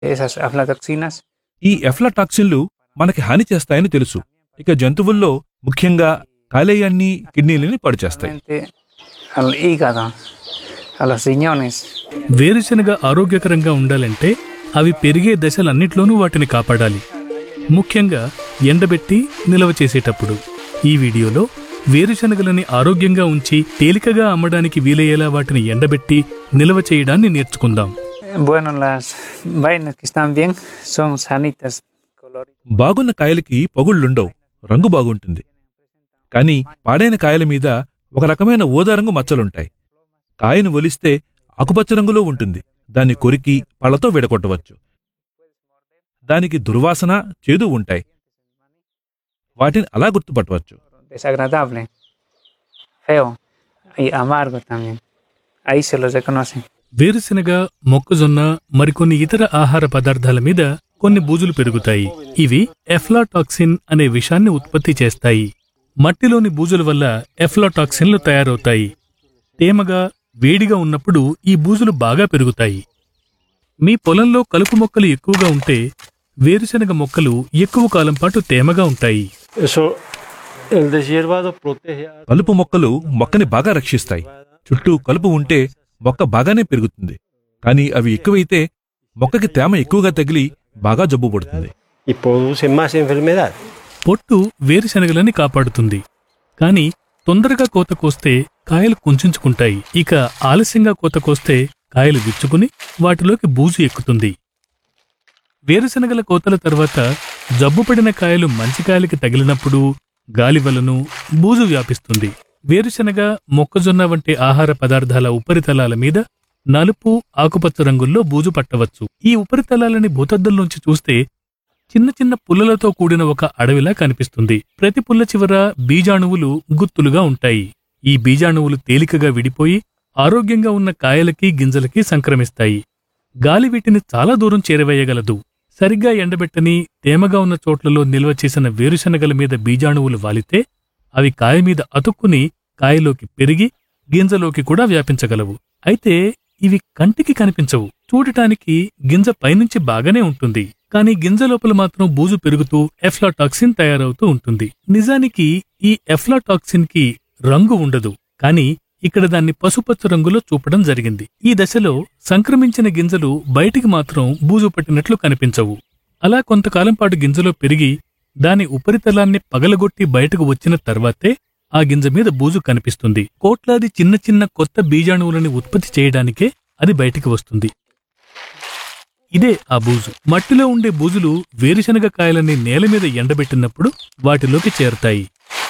esas aflatoxinas. ఈ ఎఫ్లాటాక్సిన్లు మనకి హాని చేస్తాయని తెలుసు ఇక జంతువుల్లో ముఖ్యంగా కాలేయాన్ని కిడ్నీలని పాడు చేస్తాయి Realmente al hígado, a los riñones. వేరుశనగ ఆరోగ్యకరంగా ఉండాలంటే అవి పెరిగే దశలన్నిట్లోనూ వాటిని కాపాడాలి ముఖ్యంగా ఎండబెట్టి నిల్వ చేసేటప్పుడు ఈ వీడియోలో వేరుశనగలని ఆరోగ్యంగా ఉంచి తేలికగా అమ్మడానికి వీలయ్యేలా వాటిని ఎండబెట్టి నిల్వ చేయడాన్ని నేర్చుకుందాం Bueno, las vainas que están bien son sanitas, coloridas. బాగున్న కాయలకి పగుళ్ళుండవు రంగు బాగుంటుంది కానీ పాడైన కాయల మీద ఒక రకమైన ఊదా రంగు మచ్చలుంటాయి కాయను ఒలిస్తే ఆకుపచ్చ రంగులో ఉంటుంది దాన్ని కొరికి పళ్ళతో విడగొట్టవచ్చు దానికి దుర్వాసన చేదు ఉంటాయి వాటిని అలా గుర్తుపట్టవచ్చు desagradable, feo y amargo también. Ahí se los reconoce. వేరుశనగ మొక్కజొన్న మరికొన్ని ఇతర ఆహార పదార్థాల మీద కొన్ని బూజులు పెరుగుతాయి ఇవి ఎఫ్లాటాక్సిన్ అనే విషాన్ని ఉత్పత్తి చేస్తాయి మట్టిలోని బూజుల వల్ల ఎఫ్లాటాక్సిన్లు తయారవుతాయి తేమగా వేడిగా ఉన్నప్పుడు ఈ బూజులు బాగా పెరుగుతాయి మీ పొలంలో కలుపు మొక్కలు ఎక్కువగా ఉంటే వేరుశనగ మొక్కలు ఎక్కువ కాలం పాటు తేమగా ఉంటాయి Eso, el deshiervado protege a... కలుపు మొక్కలు మొక్కని బాగా రక్షిస్తాయి చుట్టూ కలుపు ఉంటే మొక్క బాగానే పెరుగుతుంది కానీ అవి ఎక్కువైతే మొక్కకి తేమ ఎక్కువగా తగిలి బాగా జబ్బు పడుతుంది y produce más enfermedad. పొట్టు వేరుశనగలని కాపాడుతుంది కానీ తొందరగా కోత కోస్తే కాయలు కుంచుకుంటాయి ఇక ఆలస్యంగా కోత కోస్తే కాయలు విచ్చుకుని వాటిలోకి బూజు ఎక్కుతుంది వేరుశనగల కోతల తర్వాత జబ్బుపడిన కాయలు మంచి కాయలకి తగిలినప్పుడు గాలి వలను బూజు వ్యాపిస్తుంది వేరుశనగ మొక్కజొన్న వంటి ఆహార పదార్థాల ఉపరితలాల మీద నలుపు ఆకుపచ్చ రంగుల్లో బూజు పట్టవచ్చు ఈ ఉపరితలాలని భూతద్దంలోంచి చూస్తే చిన్న చిన్న పుల్లలతో కూడిన ఒక అడవిలా కనిపిస్తుంది ప్రతి పుల్ల చివర బీజాణువులు గుత్తులుగా ఉంటాయి ఈ బీజాణువులు తేలికగా విడిపోయి ఆరోగ్యంగా ఉన్న కాయలకి గింజలకి సంక్రమిస్తాయి గాలి వీటిని చాలా దూరం చేరవేయగలదు సరిగ్గా ఎండబెట్టని తేమగా ఉన్న చోట్లలో నిల్వ చేసిన వేరుశనగల మీద బీజాణువులు వాలితే అవి కాయ మీద అతుక్కుని కాయలోకి పెరిగి గింజలోకి కూడా వ్యాపించగలవు అయితే ఇవి కంటికి కనిపించవు చూడటానికి గింజ పైనుంచి బాగానే ఉంటుంది కానీ గింజ లోపల మాత్రం బూజు పెరుగుతూ ఎఫ్లాటాక్సిన్ తయారవుతూ ఉంటుంది నిజానికి ఈ ఎఫ్లాటాక్సిన్ కి రంగు ఉండదు కానీ ఇక్కడ దాన్ని పసుపచ్చ రంగులో చూపడం జరిగింది ఈ దశలో సంక్రమించిన గింజలు బయటికి మాత్రం బూజు పట్టినట్లు కనిపించవు అలా కొంతకాలం పాటు గింజలో పెరిగి దాని ఉపరితలాన్ని పగలగొట్టి బయటకు వచ్చిన తర్వాతే ఆ గింజ మీద బూజు కనిపిస్తుంది కోట్లాది చిన్న చిన్న కొత్త బీజాణువులని ఉత్పత్తి చేయడానికే అది బయటికి వస్తుంది ఇదే ఆ బూజు మట్టిలో ఉండే బూజులు వేరుశనగ కాయలని నేల మీద ఎండబెట్టినప్పుడు వాటిలోకి చేరతాయి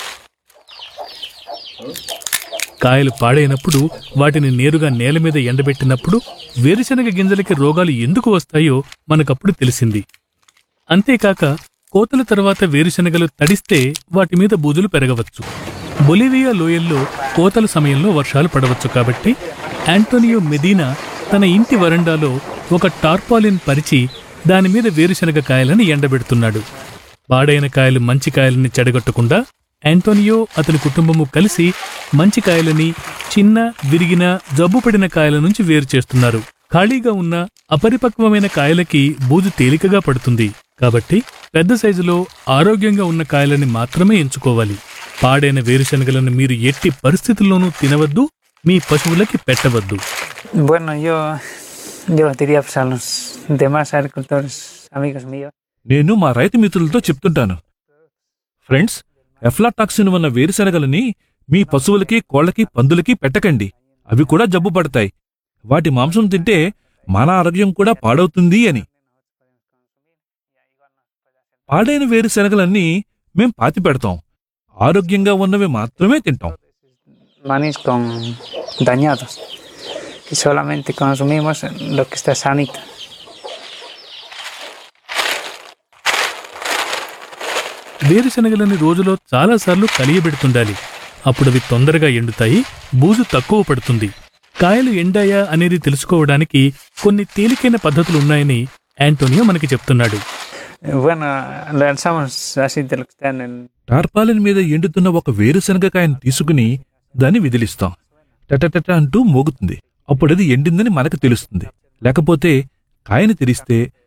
కాయలు పాడైనప్పుడు వాటిని నేరుగా నేల మీద ఎండబెట్టినప్పుడు వేరుశనగ గింజలకి రోగాలు ఎందుకు వస్తాయో మనకప్పుడు తెలిసింది అంతేకాక కోతల తర్వాత వేరుశనగలు తడిస్తే వాటి మీద బూజులు పెరగవచ్చు బొలివియా లోయల్లో కోతల సమయంలో వర్షాలు పడవచ్చు కాబట్టి యాంటోనియో మెదీనా తన ఇంటి వరండాలో ఒక టార్పాలిన్ పరిచి దాని మీద వేరుశనగ కాయలను ఎండబెడుతున్నాడు పాడైన కాయలు మంచి కాయలని చెడగొట్టకుండా యాంటోనియో అతని కుటుంబము కలిసి మంచి కాయలని చిన్న విరిగిన జబ్బుపడిన కాయల నుంచి వేరు చేస్తున్నారు ఖాళీగా ఉన్న అపరిపక్వమైన కాయలకి బూజు తేలికగా పడుతుంది కాబట్టి పెద్ద సైజులో ఆరోగ్యంగా ఉన్న కాయలని మాత్రమే ఎంచుకోవాలి పాడైన వేరుశనగలను మీరు ఎట్టి పరిస్థితుల్లోనూ తినవద్దు మీ పశువులకి పెట్టవద్దు Bueno, yo, yo les diría pues, a los demás agricultores, amigos míos, నేను మా రైతు మిత్రులతో చెప్తుంటాను ఫ్రెండ్స్ ఎఫ్లాటాక్సిన్ ఉన్న వేరుశనగలని మీ పశువులకి కోళ్ళకి పందులకి పెట్టకండి అవి కూడా జబ్బు పడతాయి వాటి మాంసం తింటే మన ఆరోగ్యం కూడా పాడవుతుంది అని పాడైన వేరుశనగలన్నీ మేం పాతి పెడతాం ఆరోగ్యంగా ఉన్నవి మాత్రమే తింటాం manis con dañados y solamente consumimos lo que está sanito. వేరుశనగలని రోజులో చాలాసార్లు కలియబెడుతుండాలి అప్పుడవి తొందరగా ఎండుతాయి బూజు తక్కువ పడుతుంది కాయలు ఎండాయా అనేది తెలుసుకోవడానికి కొన్ని తేలికైన పద్ధతులు ఉన్నాయని యాంటోనియో మనకి చెప్తున్నాడు Eh, Bueno, lanzamos así de lo que está en el... tarpaulin మీద ఎండుతున్న ఒక వేరుశనగకాయను తీసుకుని దాన్ని విదిలిస్తాం టటటట అంటూ మోగుతుంది అప్పుడది ఎండిందని మనకు తెలుస్తుంది లేకపోతే కాయని తెరిస్తే